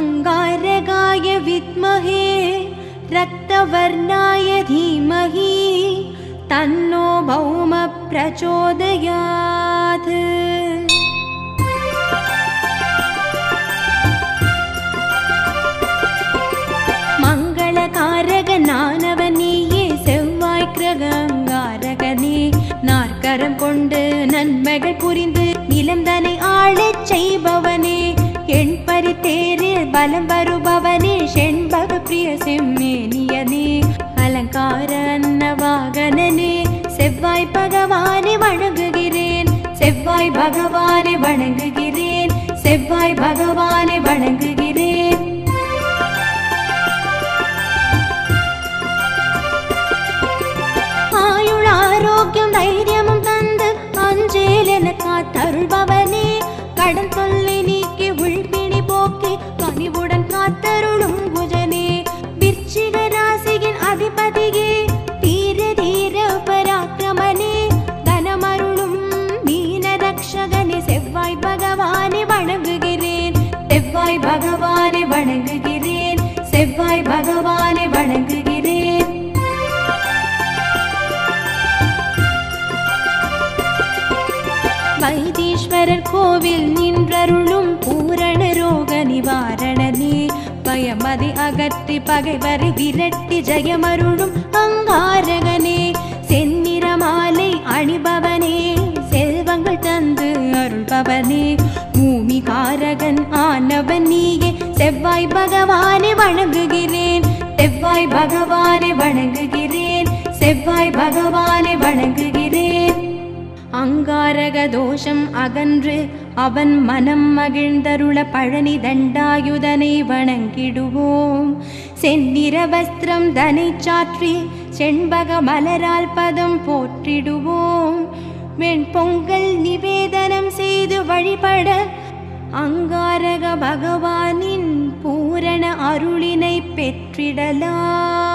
अङ्गारगाय विद्महे रक्तवर्णाय धीमहि तन्नो भौम प्रचोदयात् மங்களகாரகனானவனேயே செவ்வாய் கிரகங்காரகனே நாற்கரம் கொண்டு நன்மைகள் புரிந்து நிலந்தனை ஆளச் செய்பவனே எண் பரித்தேரில் பலம் வருபவனே செண்பக பிரிய செம்மேனியனே அலங்கார அன்னவாகனனே செவ்வாய் பகவானை வணங்குகிறேன் செவ்வாய் பகவானை வணங்குகிறேன் செவ்வாய் பகவானை வணங்குகிறேன் ஆயுள் ஆரோக்கியம் தைரியமும் தந்து அஞ்சேல் என காத்தருள்பவனே கடன் தொல்லை நீக்கி உள்பிணி போக்கி கனிவுடன் காத்தருளும் குஜனே விருச்சிக ராசியின் அதிபதியே தீர தீர பராக்கிரமனே தனமருளும் மீன ரக்ஷகனே செவ்வாய் பகவானை வணங்குகிறேன் செவ்வாய் பகவானை வணங்குகிறேன் செவ்வாய் பகவானை வணங்குகிறேன் வைத்தீஸ்வரர் கோவில் நின்றருளும் பூரண ரோக நிவாரணனே பயமதி அகற்றி பகைவரை விரட்டி ஜெயமருளும் அங்காரகனே செந்நிற மாலை அணிபவனே செல்வங்கள் தந்து அருள்பவனே பூமிகாரகன் ஆனவன் நீயே செவ்வாய் பகவானை வணங்குகிறேன் செவ்வாய் பகவானை வணங்குகிறேன் செவ்வாய் பகவானை வணங்குகிறேன் அங்காரக தோஷம் அகன்று அவன் மனம் மகிழ்ந்தருள பழனி தண்டாயுதனை வணங்கிடுவோம் செந்நிற வஸ்திரம் தனை சாற்றி செண்பக மலரால் பதம் போற்றிடுவோம் வெண்பொங்கல் நிவேதனம் செய்து வழிபட அங்காரக பகவானின் பூரண அருளினை பெற்றிடலாம்